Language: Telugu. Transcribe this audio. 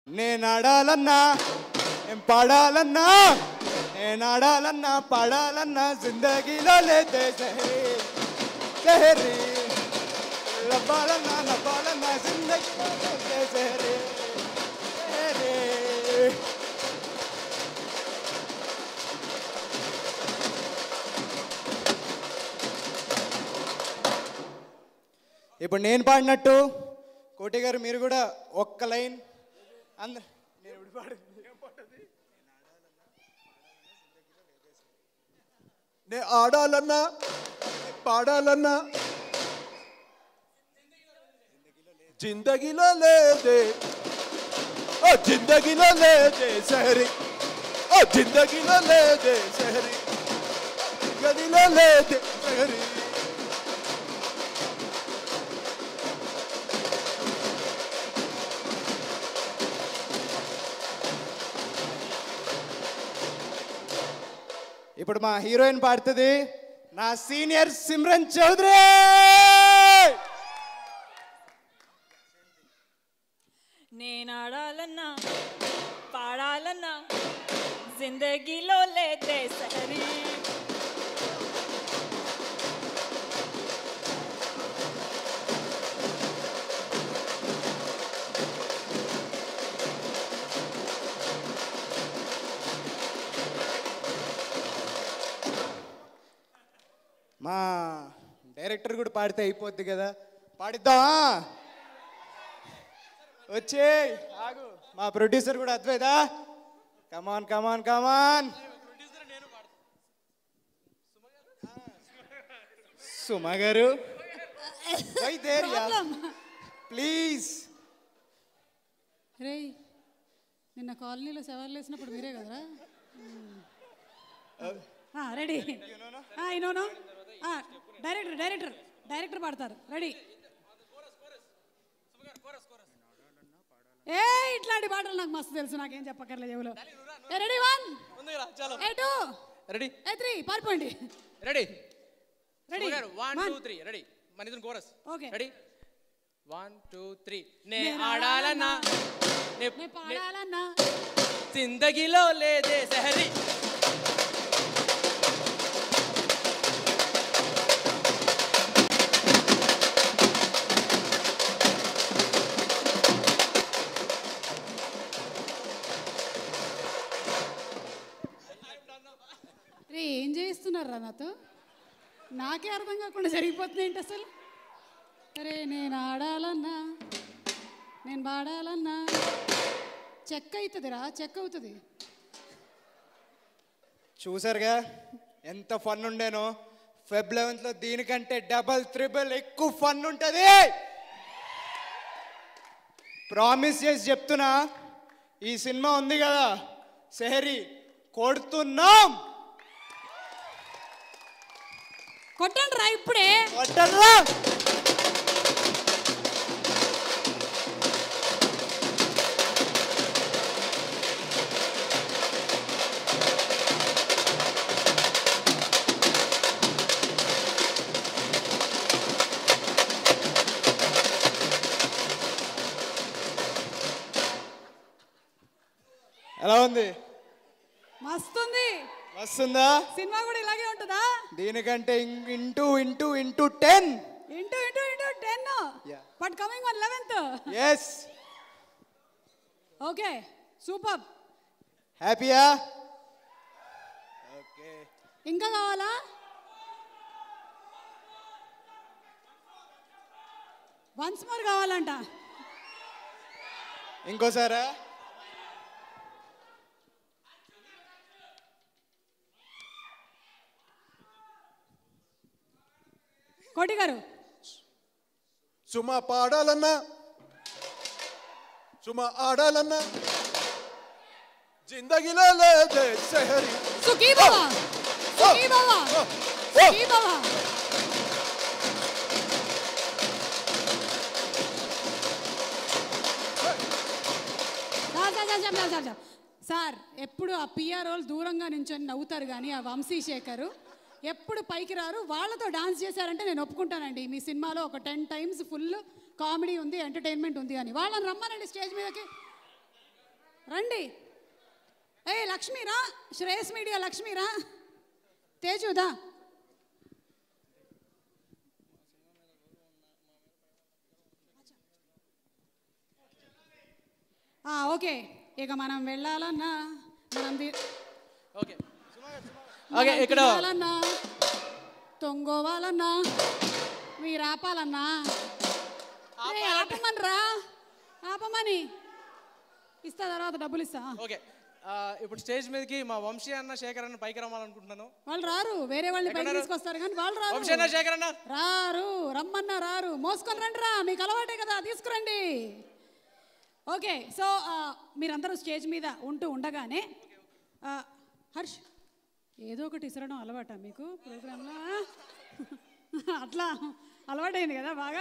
నేను ఆడాలన్నా నేను పాడాలన్నా నేను ఆడాలన్నా పాడాలన్నా జిందగీలో లేదే సహరీ సహరీ లవ్వాలన్నా నవ్వాలన్నా జిందగీలో లేదే సహరీ సహరీ ఇప్పుడు నేను పాడినట్టు కోటి గారు మీరు కూడా ఒక్క లైన్ అంద నేను ఇప్పుడు పాడు నే ఆడాలన్నా పాడాలన్నా జిందగీలో లేదే ఓ జిందగీలో లేదే సహరి ఓ జిందగీలో లేదే సహరి గదిలో లేదే సహరి ఇప్పుడు మా హీరోయిన్ పాడుతుంది నా సీనియర్ సిమ్రన్ చౌదరి నేను ఆడాలన్నా పాడాలన్నా జిందగీలో లేదే సరి మా డైరెక్టర్ కూడా పాడితే అయిపోద్ది కదా పాడిద్దామా వచ్చే ఆగు మా ప్రొడ్యూసర్ కూడా అద్వైదా కమాన్ కమాన్ కమాన్ సుమా గారు ప్లీజ్ రేయ్ నిన్న కాలనీలో సెవర్లు వేసినప్పుడు మీరే కదరా రెడీ ఇనోనో డైరెక్టర్ డైరెక్టర్ డైరెక్టర్ పాడతారు రెడీ ఏ ఇట్లాంటి పాటలు నాకు మస్తు తెలుసు నాకేం చెప్పక్కర్లేదు చెవులో రెడీ వన్ ఏ టూ రెడీ ఏ త్రీ పారిపోండి ready ready one two three ready మన ఇద్దరు chorus okay ready one two three నే నేను ఆడాలన్నా నే నేను పాడాలన్నా జిందగీలో లేదే సహరి రే ఏం చేస్తున్నారా నాతో నాకే అర్థం కాకుండా జరిగిపోతుంది ఏంటి అసలు అరే నేను ఆడాలన్నా నేను పాడాలన్నా చెక్ అవుతుందిరా చెక్ అవుతుంది చూసారుగా ఎంత ఫన్ ఉండేనో ఫెబ్ లెవెన్త్ లో దీనికంటే డబల్ త్రిబుల్ ఎక్కువ ఫన్ ఉంటది ప్రామిస్ చేసి చెప్తున్నా ఈ సినిమా ఉంది కదా సెహరి కొడుతున్నాం కొట్టండి రా ఇప్పుడే కొట్టరా ఎలా ఉంది మస్తుంది వస్తుందా సినిమా కూడా ఇలాగే ఉంటుందా దీనికంటే into into into ten into into into ten Yeah. But coming on eleventh yes okay super హ్యాపీయా ఓకే ఇంకా కావాలా వన్స్ మోర్ కావాలంట ఇంకోసారా కోటి గారు సుమ పాడాలన్నా సుమ ఆడాలన్నా జిందగీలో లేదే సహరి సుఖీ బావా సుఖీ బావా సుఖీ బావా sir sir sir sir sir sir sir ఎప్పుడు ఆ పిఆర్ వాళ్ళు దూరంగా నించొని నవ్వుతారు కానీ ఆ వంశీశేఖర్ ఎప్పుడు పైకి రారు వాళ్ళతో డాన్స్ చేశారంటే నేను ఒప్పుకుంటానండి మీ సినిమాలో ఒక టెన్ టైమ్స్ ఫుల్ కామెడీ ఉంది ఎంటర్టైన్మెంట్ ఉంది అని వాళ్ళని రమ్మనండి స్టేజ్ మీదకి రండి ఏ లక్ష్మీరా శ్రేయస్ మీడియా లక్ష్మీరా తేజుదా ఆ, ఓకే ఇక మనం వెళ్ళాలన్నా మనం ది- ఓకే ఓకే మనం ఇక్కడ తిరగాలన్నా తొంగోవాలన్నా మీరు ఆపాలన్నా ఏ, ఆపమనరా ఆపమని ఇస్తా తర్వాత డబ్బులు ఇస్తా ఓకే ఆ, ఇప్పుడు స్టేజ్ మీదకి మా వంశీ అన్న శేఖర్ అన్న పైకి రమ్మాలనుకుంటున్నాను వాళ్ళు రారు వేరే వాళ్ళని పైకి ఎక్కడున్నారు? తీసుకొస్తారు కానీ వాళ్ళు రారు వంశీ అన్న శేఖర్ అన్న రారు రమ్మన్నా రారు మోసుకొని రండి రా మీకు అలవాటే కదా తీసుకురండి ఓకే సో ఆ, మీరందరూ స్టేజ్ మీద ఉంటూ ఉండగానే ఆ, హర్ష్ ఏదో ఒకటి ఇసరడం అలవాటా మీకు ప్రోగ్రాంలో అట్లా అలవాటైంది కదా బాగా